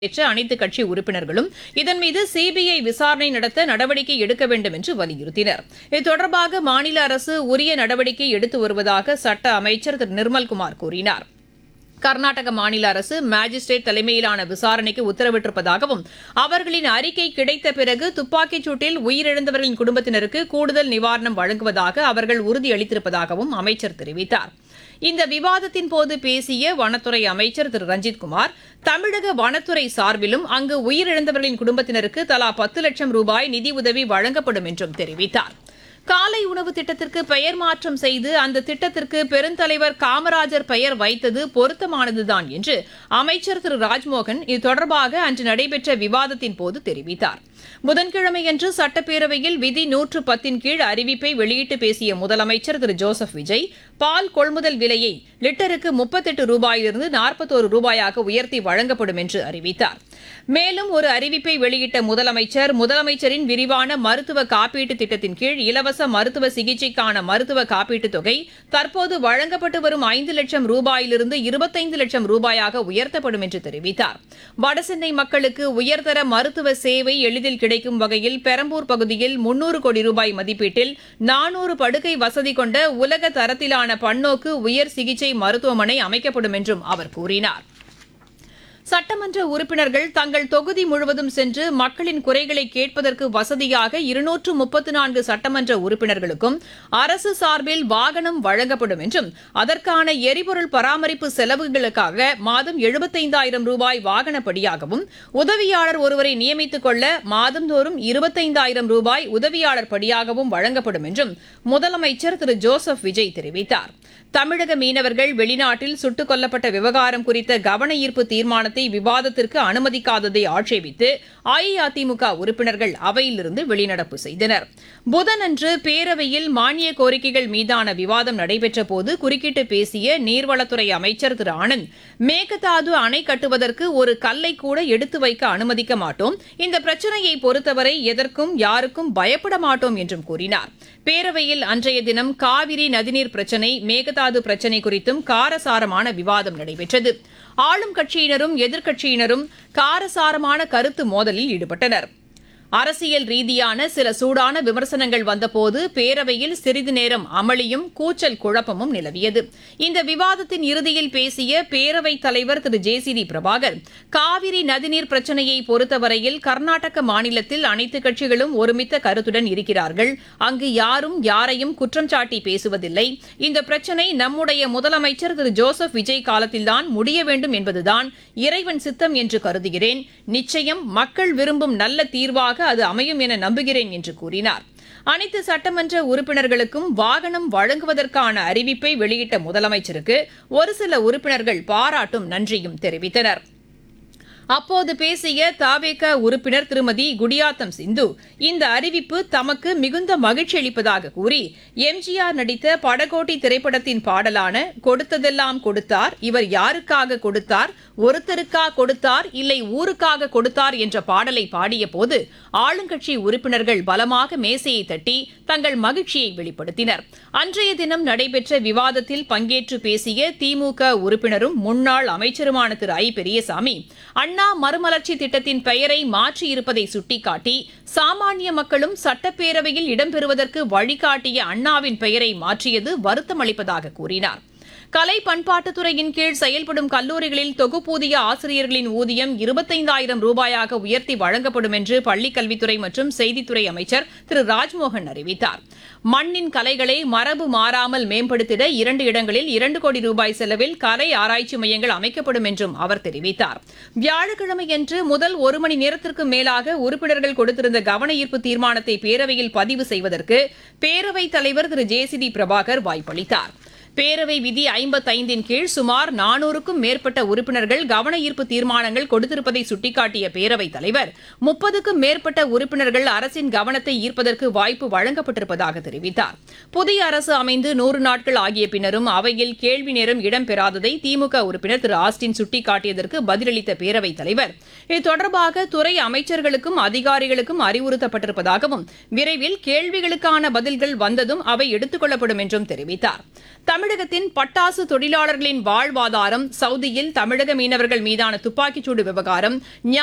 ஏற்ற அனைத்து கட்சி உறுப்பினர்களும் இதன் மீது சிபிஐ விசாரணை நடத்த நடவடிக்கை எடுக்க வேண்டும் என்று வலியுறுத்தினர் இது தொடர்பாக மாநில அரசு உரிய நடவடிக்கை எடுத்து வருவதாக சட்ட அமைச்சர் திரு நிர்மல்குமார் கூறினார் கர்நாடக மாநில அரசு மாஜிஸ்ட்ரேட் தலைமையிலான விசாரணைக்கு உத்தரவிட்டிருப்பதாகவும் அவர்களின் அறிக்கை கிடைத்த பிறகு துப்பாக்கிச் சூட்டில் உயிரிழந்தவர்களின் குடும்பத்தினருக்கு கூடுதல் நிவாரணம் வழங்குவதாக அவர்கள் உறுதியளித்திருப்பதாகவும் அமைச்சர் தெரிவித்தார் இந்த விவாதத்தின் போது பேசிய வனத்துறை அமைச்சர் திரு ரஞ்சித்குமார் தமிழக வனத்துறை சார்பிலும் அங்கு உயிரிழந்தவர்களின் குடும்பத்தினருக்கு தலா பத்து லட்சம் ரூபாய் நிதியுதவி வழங்கப்படும் என்றும் தெரிவித்தார் காலை உணவு திட்டத்திற்கு பெயர் மாற்றம் செய்து அந்த திட்டத்திற்கு பெருந்தலைவர் காமராஜர் பெயர் வைத்தது பொருத்தமானதுதான் என்று அமைச்சர் திரு ராஜ்மோகன் இது தொடர்பாக அன்று நடைபெற்ற விவாதத்தின் போது தெரிவித்தார் புதன்கிழமையன்று சட்டப்பேரவையில் விதி நூற்று பத்தின் கீழ் அறிவிப்பை வெளியிட்டு பேசிய முதலமைச்சர் திரு ஜோசப் விஜய் பால் கொள்முதல் விலையை லிட்டருக்கு முப்பத்தெட்டு ரூபாயிலிருந்து நாற்பத்தோரு ரூபாயாக உயர்த்தி வழங்கப்படும் என்று அறிவித்தார் மேலும் ஒரு அறிவிப்பை வெளியிட்ட முதலமைச்சர் முதலமைச்சரின் விரிவான மருத்துவ காப்பீட்டு திட்டத்தின் கீழ் இலவச மருத்துவ சிகிச்சைக்கான மருத்துவ காப்பீட்டுத் தொகை தற்போது வழங்கப்பட்டு வரும் ஐந்து லட்சம் ரூபாயிலிருந்து இருபத்தைந்து லட்சம் ரூபாயாக உயர்த்தப்படும் என்று தெரிவித்தார் வடசென்னை மக்களுக்கு உயர்தர மருத்துவ சேவை எளிதில் கிடைக்கும் வகையில் பெரம்பூர் பகுதியில் முன்னூறு கோடி ரூபாய் மதிப்பீட்டில் நானூறு படுக்கை வசதி கொண்ட உலக தரத்திலான பன்னோக்கு உயர் சிகிச்சை மருத்துவமனை அமைக்கப்படும் என்றும் அவர் கூறினார் சட்டமன்ற உறுப்பினர்கள் தங்கள் தொகுதி முழுவதும் சென்று மக்களின் குறைகளை கேட்பதற்கு வசதியாக இருநூற்று முப்பத்து நான்கு சட்டமன்ற உறுப்பினர்களுக்கும் அரசு சார்பில் வாகனம் வழங்கப்படும் என்றும் அதற்கான எரிபொருள் பராமரிப்பு செலவுகளுக்காக மாதம் எழுபத்தைந்தாயிரம் ரூபாய் வாகனப்படியாகவும் உதவியாளர் ஒருவரை நியமித்துக் கொள்ள மாதந்தோறும் இருபத்தைந்தாயிரம் ரூபாய் உதவியாளர் படியாகவும் வழங்கப்படும் என்றும் முதலமைச்சர் திரு ஜோசப் விஜய் தெரிவித்தார் தமிழக மீனவர்கள் வெளிநாட்டில் சுட்டுக் கொல்லப்பட்ட விவகாரம் குறித்த கவன ஈர்ப்பு தீர்மானத்தை விவாதத்திற்கு அனுமதிக்காததை ஆட்சேபித்து அஇஅதிமுக உறுப்பினர்கள் அவையிலிருந்து வெளிநடப்பு செய்தனர் புதனன்று பேரவையில் மானிய கோரிக்கைகள் மீதான விவாதம் நடைபெற்ற போது குறுக்கிட்டு பேசிய நீர்வளத்துறை அமைச்சர் திரு ஆனந்த் மேகதாது அணை கட்டுவதற்கு ஒரு கல்லை கூட எடுத்து வைக்க அனுமதிக்க மாட்டோம் இந்த பிரச்சினையை பொறுத்தவரை எதற்கும் யாருக்கும் பயப்பட மாட்டோம் என்றும் கூறினார் பேரவையில் அன்றைய தினம் காவிரி நதிநீர் பிரச்சினை மேகதாது பிரச்சினை குறித்தும் காரசாரமான விவாதம் நடைபெற்றது ஆளும் கட்சியினரும் எதிர்க்கட்சியினரும் காரசாரமான கருத்து மோதலில் ஈடுபட்டனர் அரசியல் ரீதியான சில சூடான விமர்சனங்கள் வந்தபோது பேரவையில் சிறிது நேரம் அமளியும் கூச்சல் குழப்பமும் நிலவியது இந்த விவாதத்தின் இறுதியில் பேசிய பேரவைத் தலைவர் Thiru J C D Prabhakar Kaveri நதிநீர் பிரச்சினையை பொறுத்தவரையில் கர்நாடக மாநிலத்தில் அனைத்து கட்சிகளும் ஒருமித்த கருத்துடன் இருக்கிறார்கள் அங்கு யாரும் யாரையும் குற்றம் சாட்டி பேசுவதில்லை இந்த பிரச்சினை நம்முடைய முதலமைச்சர் திரு ஜோசப் விஜய் காலத்தில்தான் முடிய வேண்டும் என்பதுதான் இறைவன் சித்தம் என்று கருதுகிறேன் நிச்சயம் மக்கள் விரும்பும் நல்ல தீர்வாக அது அமையும் என நம்புகிறேன் என்று கூறினார் அனைத்து சட்டமன்ற உறுப்பினர்களுக்கும் வாகனம் வழங்குவதற்கான அறிவிப்பை வெளியிட்ட முதலமைச்சருக்கு ஒரு சில உறுப்பினர்கள் பாராட்டும் நன்றியும் தெரிவித்தனர் அப்போது பேசிய தாவேக உறுப்பினர் திருமதி குடியாத்தம் சிந்து இந்த அறிவிப்பு தமக்கு மிகுந்த மகிழ்ச்சி அளிப்பதாக கூறி எம்ஜிஆர் நடித்த படகோட்டி திரைப்படத்தின் பாடலான கொடுத்ததெல்லாம் கொடுத்தார் இவர் யாருக்காக கொடுத்தார் ஒருத்தருக்கா கொடுத்தார் இல்லை ஊருக்காக கொடுத்தார் என்ற பாடலை பாடிய போது ஆளுங்கட்சி உறுப்பினர்கள் பலமாக மேசையை தட்டி தங்கள் மகிழ்ச்சியை வெளிப்படுத்தினர் அன்றைய தினம் நடைபெற்ற விவாதத்தில் பங்கேற்று பேசிய திமுக உறுப்பினரும் முன்னாள் அமைச்சருமான திரு ஐ பெரியசாமி அண்ணா மறுமலர்ச்சி திட்டத்தின் பெயரை மாற்றியிருப்பதை சுட்டிக்காட்டி சாமானிய மக்களும் சட்டப்பேரவையில் இடம்பெறுவதற்கு வழிகாட்டிய அண்ணாவின் பெயரை மாற்றியது வருத்தம் அளிப்பதாக கூறினார் கலை பண்பாட்டுத்துறையின் கீழ் செயல்படும் கல்லூரிகளில் தொகுப்பூதிய ஆசிரியர்களின் ஊதியம் இருபத்தைந்தாயிரம் ரூபாயாக உயர்த்தி வழங்கப்படும் என்று பள்ளிக் கல்வித்துறை மற்றும் செய்தித்துறை அமைச்சர் திரு ராஜ்மோகன் அறிவித்தார் மண்ணின் கலைகளை மரபு மாறாமல் மேம்படுத்திட இரண்டு இடங்களில் இரண்டு கோடி ரூபாய் செலவில் கலை ஆராய்ச்சி மையங்கள் அமைக்கப்படும் என்றும் அவர் தெரிவித்தார் வியாழக்கிழமையன்று முதல் ஒரு மணி நேரத்திற்கு மேலாக உறுப்பினர்கள் கொடுத்திருந்த கவன ஈர்ப்பு தீர்மானத்தை பேரவையில் பதிவு செய்வதற்கு பேரவைத் தலைவர் Thiru J C D Prabhakar வாய்ப்பளித்தார் பேரவை விதி ஐம்பத்தைந்தின் கீழ் சுமார் நானூறுக்கும் மேற்பட்ட உறுப்பினர்கள் கவன ஈர்ப்பு தீர்மானங்கள் கொடுத்திருப்பதை சுட்டிக்காட்டிய பேரவைத் தலைவர் முப்பதுக்கும் மேற்பட்ட உறுப்பினர்கள் அரசின் கவனத்தை ஈர்ப்பதற்கு வாய்ப்பு வழங்கப்பட்டிருப்பதாக தெரிவித்தார் புதிய அரசு அமைந்து நூறு நாட்கள் ஆகிய பின்னரும் அவையில் கேள்வி நேரம் இடம்பெறாததை திமுக உறுப்பினர் திரு ஆஸ்டின் சுட்டிக்காட்டியதற்கு பதிலளித்த பேரவைத் தலைவர் இது தொடர்பாக துறை அமைச்சர்களுக்கும் அதிகாரிகளுக்கும் அறிவுறுத்தப்பட்டிருப்பதாகவும் விரைவில் கேள்விகளுக்கான பதில்கள் வந்ததும் அவை எடுத்துக் கொள்ளப்படும் என்றும் தெரிவித்தார் தமிழகத்தின் பட்டாசு தொழிலாளர்களின் வாழ்வாதாரம் சவுதியில் தமிழக மீனவர்கள் மீதான துப்பாக்கிச்சூடு விவகாரம்